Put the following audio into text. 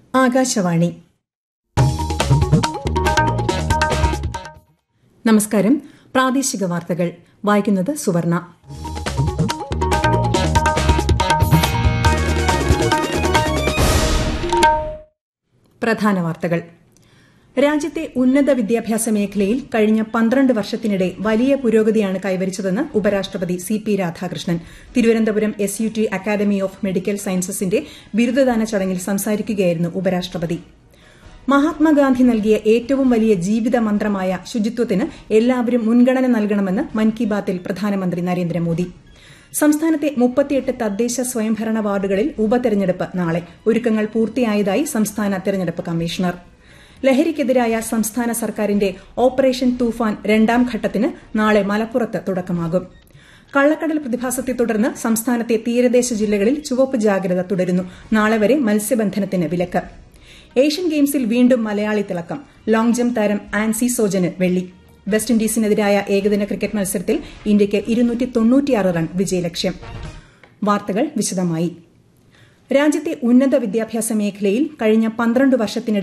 ആകാശവാണി നമസ്കാരം പ്രാദേശിക വാർത്തകൾ വായിക്കുന്നത് സുവർണ പ്രധാന വാർത്തകൾ രാജ്യത്തെ ഉന്നത വിദ്യാഭ്യാസ മേഖലയിൽ കഴിഞ്ഞ പന്ത്രണ്ട് വർഷത്തിനിടെ വലിയ പുരോഗതിയാണ് കൈവരിച്ചതെന്ന് ഉപരാഷ്ട്രപതി C P Radhakrishnan Thiruvananthapuram S U T academy of medical സയൻസസിന്റെ ബിരുദദാന ചടങ്ങിൽ സംസാരിക്കുകയായിരുന്നു ഉപരാഷ്ട്രപതി മഹാത്മാഗാന്ധി നൽകിയ ഏറ്റവും വലിയ ജീവിത മന്ത്രമായ ശുചിത്വത്തിന് എല്ലാവരും മുൻഗണന നൽകണമെന്ന് മൻ കി ബാത്തിൽ പ്രധാനമന്ത്രി നരേന്ദ്രമോദി സംസ്ഥാനത്തെ മുപ്പത്തിയെട്ട് തദ്ദേശ സ്വയംഭരണ വാർഡുകളിൽ ഉപതെരഞ്ഞെടുപ്പ് നാളെ ഒരുക്കങ്ങൾ പൂർത്തിയായതായി സംസ്ഥാന തെരഞ്ഞെടുപ്പ് കമ്മീഷണർ ലഹരിക്കെതിരായ സംസ്ഥാന സർക്കാരിന്റെ ഓപ്പറേഷൻ തൂഫാൻ രണ്ടാം ഘട്ടത്തിന് നാളെ മലപ്പുറത്ത് തുടക്കമാകും കള്ളക്കടൽ പ്രതിഭാസത്തെ തുടർന്ന് സംസ്ഥാനത്തെ തീരദേശ ജില്ലകളിൽ ചുവപ്പ് ജാഗ്രത തുടരുന്നു നാളെ വരെ മത്സ്യബന്ധനത്തിന് വിലക്ക് ഏഷ്യൻ ഗെയിംസിൽ വീണ്ടും മലയാളി തിളക്കം ലോങ് ജംപ് താരം ആൻസി സോജന് വെള്ളി വെസ്റ്റ് ഇൻഡീസിനെതിരായ ഏകദിന ക്രിക്കറ്റ് മത്സരത്തിൽ ഇന്ത്യയ്ക്ക് റൺ വിജയലക്ഷ്യം വാർത്തകൾ വിശദമായി രാജ്യത്തെ ഉന്നത വിദ്യാഭ്യാസ മേഖലയിൽ കഴിഞ്ഞ പന്ത്രണ്ട് വർഷത്തിനിടെ